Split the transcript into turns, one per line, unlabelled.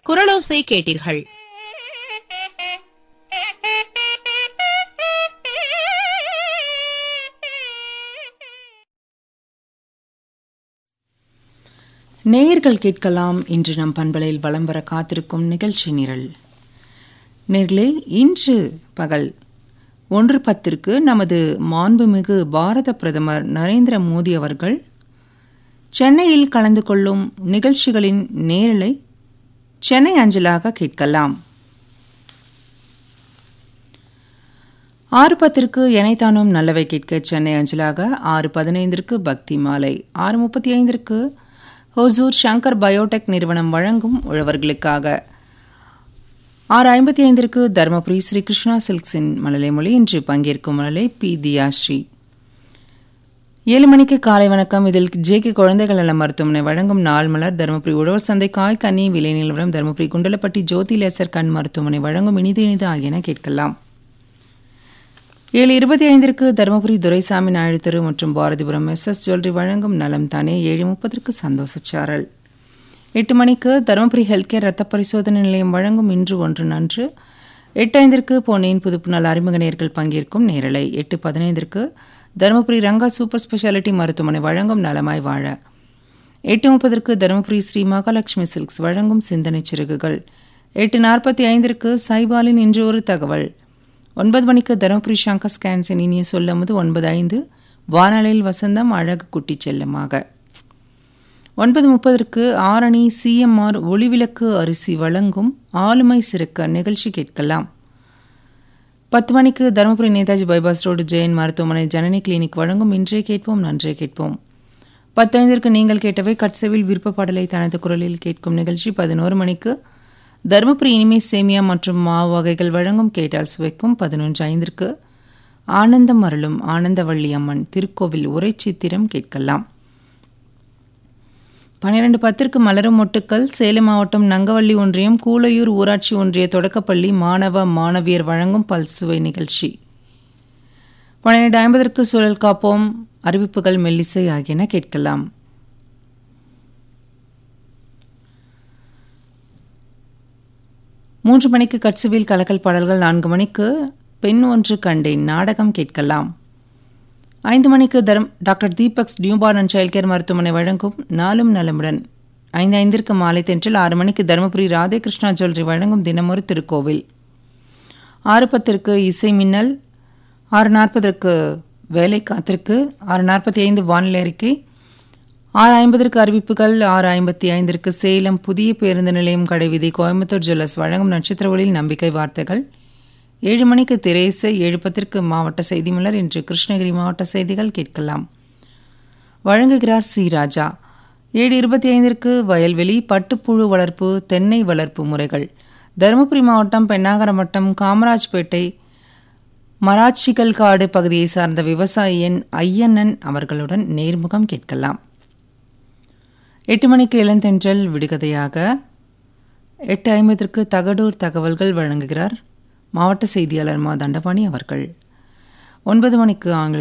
குரலோசை கேட்டீர்கள்
நேயர்கள் கேட்கலாம் இன்று நம் பண்பலையில் வலம் வர காத்திருக்கும் நிகழ்ச்சி நிரல் நேர்களே இன்று பகல் ஒன்று பத்திற்கு நமது மாண்புமிகு பாரத பிரதமர் நரேந்திர மோடி அவர்கள் சென்னையில் கலந்து கொள்ளும் நிகழ்ச்சிகளின் நேரலை சென்னை அஞ்சலாக கேட்கலாம் ஆறு பத்திற்கு எனைத்தானும் நல்லவை கேட்க சென்னை அஞ்சலாக ஆறு பதினைந்திற்கு பக்தி மாலை ஆறு முப்பத்தி ஐந்திற்கு ஹொசூர் சங்கர் பயோடெக் நிறுவனம் வழங்கும் உழவர்களுக்காக ஆறு ஐம்பத்தி ஐந்திற்கு தருமபுரி ஸ்ரீ கிருஷ்ணா சில்க்ஸின் மழலை மொழி இன்று பங்கேற்கும் மழலை பி தியாஸ்ரீ ஏழு மணிக்கு காலை வணக்கம் இதில் ஜேகே குழந்தைகள் நல மருத்துவமனை வழங்கும் நாள் மலர் தருமபுரி உழவர் சந்தை காய் கனி விலை நிலவரம் தருமபுரி குண்டலப்பட்டி ஜோதி லேசர் கண் மருத்துவமனை வழங்கும் இனிது இனிது ஆகியன கேட்கலாம் ஏழு இருபத்தி ஐந்திற்கு தருமபுரி துரைசாமி நாயுடு தெரு மற்றும் பாரதிபுரம் எஸ் எஸ் ஜுவல்லரி வழங்கும் நலம் தானே ஏழு முப்பதற்கு சந்தோஷச்சாரல் எட்டு மணிக்கு தருமபுரி ஹெல்த் கேர் ரத்த பரிசோதனை நிலையம் வழங்கும் இன்று ஒன்று நன்று எட்டு ஐந்திற்கு பொன்னியின் புதுப்புணல் அறிமுக நேர்கள் பங்கேற்கும் நேரலை எட்டு பதினைந்திற்கு தருமபுரி ரங்கா சூப்பர் ஸ்பெஷாலிட்டி மருத்துவமனை வழங்கும் நலமாய் வாழ எட்டு முப்பதற்கு தருமபுரி ஸ்ரீ மகாலட்சுமி சில்க்ஸ் வழங்கும் சிந்தனை சிறகுகள் எட்டு நாற்பத்தி ஐந்திற்கு சைபாலின் இன்று ஒரு தகவல் ஒன்பது மணிக்கு தருமபுரி சங்கர் ஸ்கேன்ஸின் இனிய சொல்லும்போது ஒன்பது ஐந்து வானலையில் வசந்தம் அழகு குட்டி செல்லமாக ஒன்பது முப்பதற்கு ஆரணி சிஎம்ஆர் ஒளிவிளக்கு அரிசி வழங்கும் ஆளுமை சிறுக்க நிகழ்ச்சி கேட்கலாம் பத்து மணிக்கு தருமபுரி நேதாஜி பைபாஸ் ரோடு ஜெயின் மருத்துவமனை ஜனனி கிளினிக் வழங்கும் இன்றே கேட்போம் நன்றே கேட்போம் பத்தைந்திற்கு நீங்கள் கேட்டவை கட்சவில் விருப்ப பாடலை தனது குரலில் கேட்கும் நிகழ்ச்சி பதினோரு மணிக்கு தருமபுரி இனிமே சேமியா மற்றும் மாவு வகைகள் வழங்கும் கேட்டால் சுவைக்கும் பதினொன்று ஐந்திற்கு ஆனந்தம் அருளும் ஆனந்தவள்ளி அம்மன் திருக்கோவில் உரை சித்திரம் கேட்கலாம் பன்னிரண்டு பத்திற்கு மலரும் மொட்டுக்கள் சேலம் மாவட்டம் நங்கவள்ளி ஒன்றியம் கூலையூர் ஊராட்சி ஒன்றிய தொடக்கப்பள்ளி மாணவ மாணவியர் வழங்கும் பல்சுவை நிகழ்ச்சி பன்னிரண்டு ஐம்பதற்கு சூழல் காப்போம் அறிவிப்புகள் மெல்லிசை ஆகியன கேட்கலாம் மூன்று மணிக்கு கட்சுவில் கலக்கல் பாடல்கள் நான்கு மணிக்கு பெண் ஒன்று கண்டேன் நாடகம் கேட்கலாம் ஐந்து மணிக்கு தரம் டாக்டர் தீபக்ஸ் டியூபார் அண்ட் சைல்ட் கேர் மருத்துவமனை வழங்கும் நாளும் நலமுடன் ஐந்து ஐந்திற்கு மாலை தென்றல் ஆறு மணிக்கு தருமபுரி ராதே கிருஷ்ணா ஜுவல்லரி வழங்கும் தினமொரு திருக்கோவில் ஆறு பத்திற்கு இசை மின்னல் ஆறு நாற்பதற்கு வேலை காத்திருக்கு ஆறு நாற்பத்தி ஐந்து வானிலை அறிக்கை ஆறு ஐம்பதற்கு அறிவிப்புகள் ஆறு ஐம்பத்தி ஐந்திற்கு சேலம் புதிய பேருந்து நிலையம் கடைவீதி கோயம்புத்தூர் ஜுவல்லர்ஸ் வழங்கும் நட்சத்திர ஒளியில் நம்பிக்கை வார்த்தைகள் ஏழு மணிக்கு திரேசை ஏழு பத்திற்கு மாவட்ட செய்தி மலர் இன்று கிருஷ்ணகிரி மாவட்ட செய்திகள் கேட்கலாம் வழங்குகிறார் சி ராஜா ஏழு இருபத்தி ஐந்திற்கு வயல்வெளி பட்டுப்புழு வளர்ப்பு தென்னை வளர்ப்பு முறைகள் தருமபுரி மாவட்டம் பெண்ணாகரம் வட்டம் காமராஜ்பேட்டை மராட்சிகள் காடு பகுதியை சார்ந்த விவசாயியன் ஐயண்ணன் அவர்களுடன் நேர்முகம் கேட்கலாம் எட்டு மணிக்கு இளந்தென்றல் விடுகதையாக எட்டு ஐம்பதற்கு தகடூர் தகவல்கள் வழங்குகிறார் மாவட்ட செய்தியாளர் மா தண்டபாணி அவர்கள் ஒன்பது மணிக்கு ஆங்கில